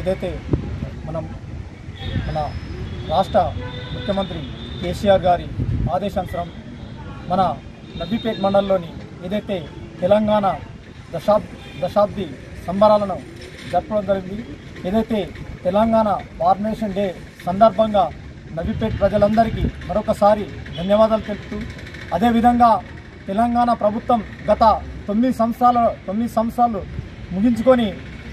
ఏదైతే మనం మన రాష్ట్ర ముఖ్యమంత్రి కేసీఆర్ గారి ఆదేశానుసారం మన నబీపేట్ మండలంలోని ఏదైతే తెలంగాణ దశాబ్ దశాబ్ది సంబరాలను జరపడం జరిగింది ఏదైతే తెలంగాణ ఫార్మేషన్ డే సందర్భంగా నబీపేట్ ప్రజలందరికీ మరొకసారి ధన్యవాదాలు తెలుపుతూ అదేవిధంగా తెలంగాణ ప్రభుత్వం గత తొమ్మిది సంవత్సరాల తొమ్మిది సంవత్సరాలు ముగించుకొని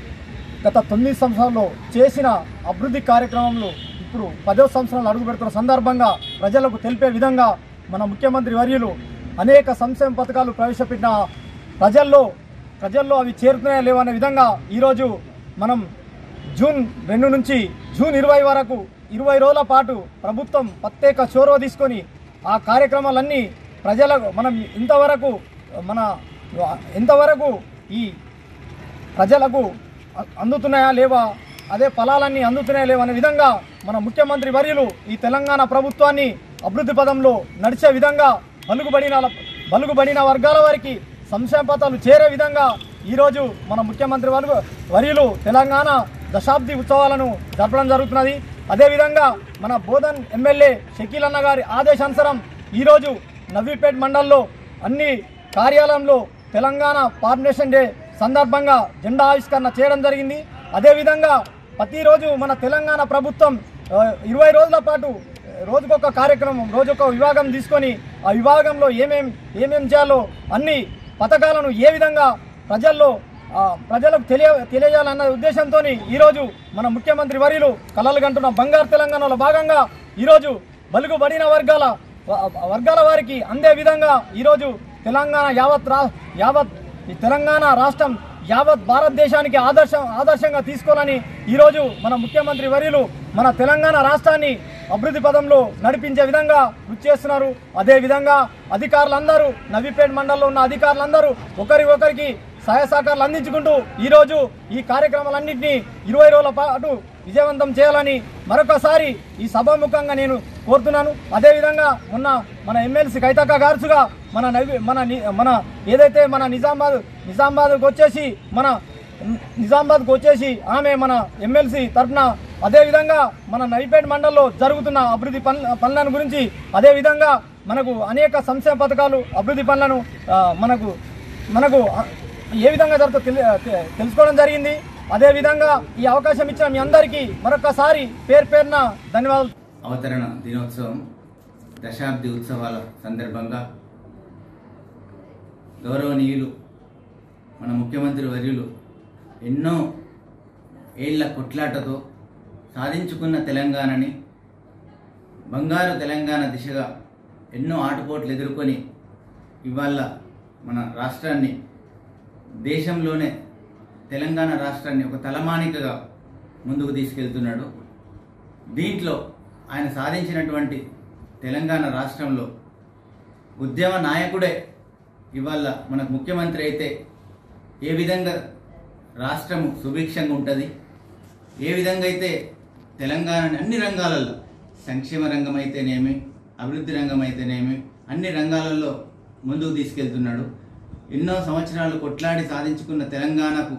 గత తొమ్మిది సంవత్సరాల్లో చేసిన అభివృద్ధి కార్యక్రమంలో ఇప్పుడు పదో సంవత్సరాలు అడుగు పెడుతున్న సందర్భంగా ప్రజలకు తెలిపే విధంగా మన ముఖ్యమంత్రి వర్యులు అనేక సంక్షేమ పథకాలు ప్రవేశపెట్టిన ప్రజల్లో ప్రజల్లో అవి చేరుతున్నాయా లేవనే విధంగా ఈరోజు మనం జూన్ రెండు నుంచి జూన్ ఇరవై వరకు ఇరవై రోజుల పాటు ప్రభుత్వం ప్రత్యేక చొరవ తీసుకొని ఆ కార్యక్రమాలన్నీ ప్రజలకు మనం ఇంతవరకు మన ఇంతవరకు ఈ ప్రజలకు అ- అందుతున్నాయా లేవా అదే ఫలాలన్నీ అందుతున్నాయా లేవా అనే విధంగా మన ముఖ్యమంత్రి వర్యులు ఈ తెలంగాణ ప్రభుత్వాన్ని అభివృద్ధి పదంలో నడిచే విధంగా బలుగుబడిన బలుగుబడిన వర్గాల వారికి సంక్షేమ పథకాలు చేరే విధంగా ఈరోజు మన ముఖ్యమంత్రి వర్గ వర్యులు తెలంగాణ దశాబ్ది ఉత్సవాలను జరపడం జరుగుతున్నది అదేవిధంగా మన బోధన్ ఎమ్మెల్యే షకీల్ అన్న గారి ఆదేశానుసారం ఈరోజు నవీపేట్ మండల్లో అన్ని కార్యాలయంలో తెలంగాణ ఫార్మేషన్ డే సందర్భంగా జెండా ఆవిష్కరణ చేయడం జరిగింది అదేవిధంగా ప్రతిరోజు మన తెలంగాణ ప్రభుత్వం ఆ, ఇరవై రోజుల పాటు ఆ, రోజుకొక కార్యక్రమం రోజొక విభాగం తీసుకొని ఆ విభాగంలో ఏమేం ఏమేం చేయాలో అన్ని పథకాలను ఏ విధంగా ప్రజల్లో ఆ, ప్రజలకు తెలియ తెలియజేయాలన్న ఉద్దేశంతో ఈరోజు మన ముఖ్యమంత్రి వర్యులు కలలు కంటున్న బంగారు తెలంగాణలో భాగంగా ఈరోజు బలుగుబడిన వర్గాల వ- వర్గాల వారికి అందే విధంగా ఈరోజు తెలంగాణ యావత్ రా యావత్ ఈ తెలంగాణ రాష్ట్రం యావత్ భారతదేశానికి ఆదర్శం ఆదర్శంగా తీసుకోవాలని ఈరోజు మన ముఖ్యమంత్రి వర్యులు మన తెలంగాణ రాష్ట్రాన్ని అభివృద్ధి పదంలో నడిపించే విధంగా కృషి చేస్తున్నారు అదే విధంగా అధికారులందరూ నవీపేట్ మండలంలో ఉన్న అధికారులందరూ ఒకరి ఒకరికి సహాయ సహకారాలు అందించుకుంటూ ఈరోజు ఈ కార్యక్రమాలన్నింటినీ ఇరవై రోజుల పాటు విజయవంతం చేయాలని మరొకసారి ఈ సభాముఖంగా నేను కోరుతున్నాను అదేవిధంగా మొన్న మన ఎమ్మెల్సీ కైతక్క గారుసుగా మన నవి మన ని- మన ఏదైతే మన నిజామాబాద్ నిజామాబాద్కి వచ్చేసి మన నిజామాబాద్కి వచ్చేసి ఆమె మన ఎమ్మెల్సీ తరఫున అదేవిధంగా మన నైపేట్ మండలంలో జరుగుతున్న అభివృద్ధి పనుల పనులను గురించి అదేవిధంగా మనకు అనేక సంక్షేమ పథకాలు అభివృద్ధి పనులను ఆ, మనకు మనకు ఆ, ఏ విధంగా జరుగుతుందో తెలి- తె- తెలుసుకోవడం జరిగింది అదేవిధంగా ఈ అవకాశం ఇచ్చిన మీ అందరికీ మరొకసారి పేరు పేరున ధన్యవాదాలు అవతరణ దినోత్సవం దశాబ్ది ఉత్సవాల సందర్భంగా గౌరవనీయులు మన ముఖ్యమంత్రి వర్యులు ఎన్నో ఏళ్ల కొట్లాటతో సాధించుకున్న తెలంగాణని బంగారు తెలంగాణ దిశగా ఎన్నో ఆటుపోట్లు ఎదుర్కొని ఇవాళ మన రాష్ట్రాన్ని దేశంలోనే తెలంగాణ రాష్ట్రాన్ని ఒక తలమానికగా ముందుకు తీసుకెళ్తున్నాడు దీంట్లో ఆయన సాధించినటువంటి తెలంగాణ రాష్ట్రంలో ఉద్యమ నాయకుడే ఇవాళ మనకు ముఖ్యమంత్రి అయితే ఏ విధంగా రాష్ట్రం సుభిక్షంగా ఉంటుంది ఏ విధంగా అయితే తెలంగాణని అన్ని రంగాలలో సంక్షేమ రంగం అయితేనేమి అభివృద్ధి రంగం అయితేనేమి అన్ని రంగాలలో ముందుకు తీసుకెళ్తున్నాడు ఎన్నో సంవత్సరాలు కొట్లాడి సాధించుకున్న తెలంగాణకు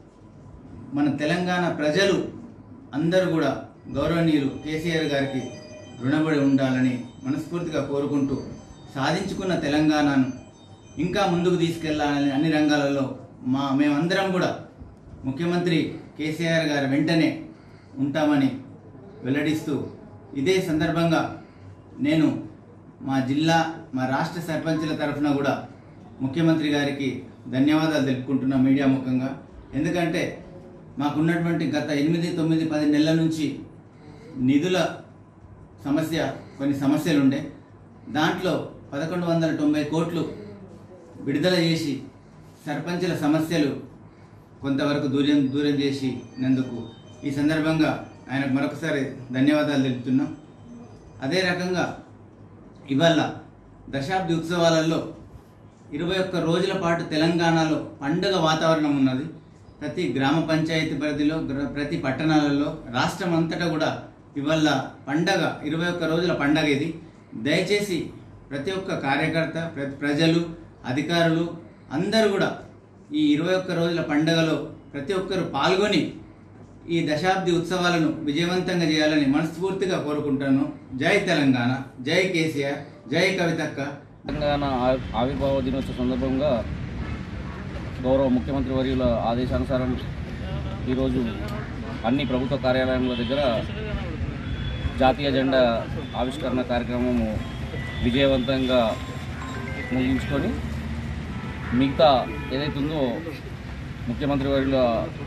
మన తెలంగాణ ప్రజలు అందరూ కూడా గౌరవనీయులు కేసీఆర్ గారికి రుణపడి ఉండాలని మనస్ఫూర్తిగా కోరుకుంటూ సాధించుకున్న తెలంగాణను ఇంకా ముందుకు తీసుకెళ్లాలని అన్ని రంగాలలో మా మేమందరం కూడా ముఖ్యమంత్రి కేసీఆర్ గారు వెంటనే ఉంటామని వెల్లడిస్తూ ఇదే సందర్భంగా నేను మా జిల్లా మా రాష్ట్ర సర్పంచుల తరఫున కూడా ముఖ్యమంత్రి గారికి ధన్యవాదాలు తెలుపుకుంటున్నా మీడియా ముఖంగా ఎందుకంటే మాకున్నటువంటి గత ఎనిమిది తొమ్మిది పది నెలల నుంచి నిధుల సమస్య కొన్ని సమస్యలు ఉండే దాంట్లో పదకొండు వందల తొంభై కోట్లు విడుదల చేసి సర్పంచుల సమస్యలు కొంతవరకు దూరం దూరం చేసి నందుకు ఈ సందర్భంగా ఆయనకు మరొకసారి ధన్యవాదాలు తెలుపుతున్నాం అదే రకంగా ఇవాళ దశాబ్ది ఉత్సవాలలో ఇరవై ఒక్క రోజుల పాటు తెలంగాణలో పండుగ వాతావరణం ఉన్నది ప్రతి గ్రామ పంచాయతీ పరిధిలో గ్ర- ప్రతి పట్టణాలలో రాష్ట్రం అంతటా కూడా ఇవాళ పండగ ఇరవై ఒక్క రోజుల పండగ ఇది దయచేసి ప్రతి ఒక్క కార్యకర్త ప్రతి ప్రజలు అధికారులు అందరూ కూడా ఈ ఇరవై ఒక్క రోజుల పండగలో ప్రతి ఒక్కరు పాల్గొని ఈ దశాబ్ది ఉత్సవాలను విజయవంతంగా చేయాలని మనస్ఫూర్తిగా కోరుకుంటాను జై తెలంగాణ జై కేసీఆర్ జై కవితక్క తెలంగాణ ఆ- ఆవిర్భావ దినోత్సవ సందర్భంగా గౌరవ ముఖ్యమంత్రి వర్యుల ఆదేశానుసారం ఈరోజు అన్ని ప్రభుత్వ కార్యాలయాల దగ్గర జాతీయ జెండా ఆవిష్కరణ కార్యక్రమము విజయవంతంగా ముగించుకొని మిగతా ఏదైతే ఉందో ముఖ్యమంత్రి వర్యుల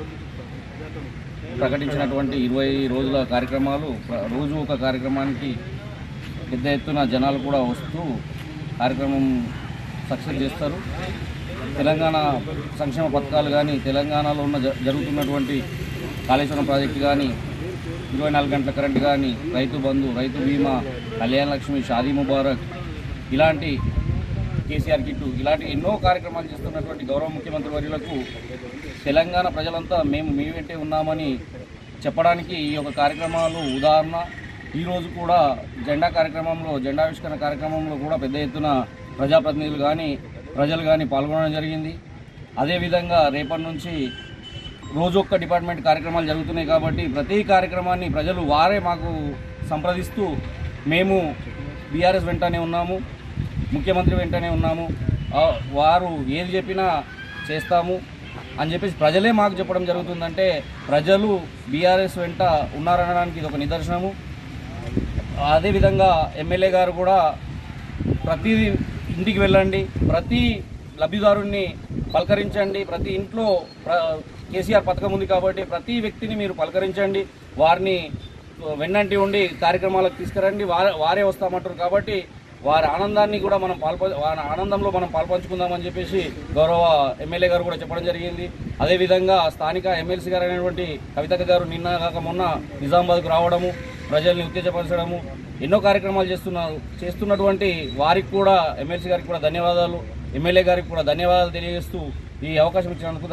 ప్రకటించినటువంటి ఇరవై రోజుల కార్యక్రమాలు ప్ర- రోజు ఒక కార్యక్రమానికి పెద్ద ఎత్తున జనాలు కూడా వస్తూ కార్యక్రమం సక్సెస్ చేస్తారు తెలంగాణ సంక్షేమ పథకాలు కానీ తెలంగాణలో ఉన్న జ- జరుగుతున్నటువంటి కాళేశ్వరం ప్రాజెక్టు కానీ ఇరవై నాలుగు గంటల కరెంట్ కానీ రైతు బంధు రైతు బీమా కళ్యాణ లక్ష్మి షాదీ ముబారక్ ఇలాంటి కేసీఆర్ కిట్టు ఇలాంటి ఎన్నో కార్యక్రమాలు చేస్తున్నటువంటి గౌరవ ముఖ్యమంత్రి వర్యులకు తెలంగాణ ప్రజలంతా మేము మీ వెంటే ఉన్నామని చెప్పడానికి ఈ యొక్క కార్యక్రమాలు ఉదాహరణ ఈరోజు కూడా జెండా కార్యక్రమంలో జెండావిష్కరణ కార్యక్రమంలో కూడా పెద్ద ఎత్తున ప్రజాప్రతినిధులు కానీ ప్రజలు కానీ పాల్గొనడం జరిగింది అదేవిధంగా రేపటి నుంచి రోజు ఒక్క డిపార్ట్మెంట్ కార్యక్రమాలు జరుగుతున్నాయి కాబట్టి ప్రతి కార్యక్రమాన్ని ప్రజలు వారే మాకు సంప్రదిస్తూ మేము బీఆర్ఎస్ వెంటనే ఉన్నాము ముఖ్యమంత్రి వెంటనే ఉన్నాము ఆ, వారు ఏది చెప్పినా చేస్తాము అని చెప్పేసి ప్రజలే మాకు చెప్పడం జరుగుతుందంటే ప్రజలు బీఆర్ఎస్ వెంట ఉన్నారనడానికి ఇది ఒక నిదర్శనము అదేవిధంగా ఎమ్మెల్యే గారు కూడా ప్రతి ఇంటికి వెళ్ళండి ప్రతి లబ్ధిదారుణ్ణి పలకరించండి ప్రతి ఇంట్లో ప్ర- కేసీఆర్ పథకం ఉంది కాబట్టి ప్రతి వ్యక్తిని మీరు పలకరించండి వారిని వెన్నంటి ఉండి కార్యక్రమాలకు తీసుకురండి వారే వారే వస్తామంటారు కాబట్టి వారి ఆనందాన్ని కూడా మనం పాల్ప వారి ఆనందంలో మనం పాల్పంచుకుందామని చెప్పేసి గౌరవ ఎమ్మెల్యే గారు కూడా చెప్పడం జరిగింది అదేవిధంగా స్థానిక ఎమ్మెల్సీ గారు అయినటువంటి కవితక్క గారు నిన్న కాక మొన్న నిజామాబాద్కు రావడము ప్రజల్ని ఉత్తేజపరచడము ఎన్నో కార్యక్రమాలు చేస్తున్నారు చేస్తున్నటువంటి వారికి కూడా ఎమ్మెల్సీ గారికి కూడా ధన్యవాదాలు ఎమ్మెల్యే గారికి కూడా ధన్యవాదాలు తెలియజేస్తూ ఈ అవకాశం ఇచ్చినందుకు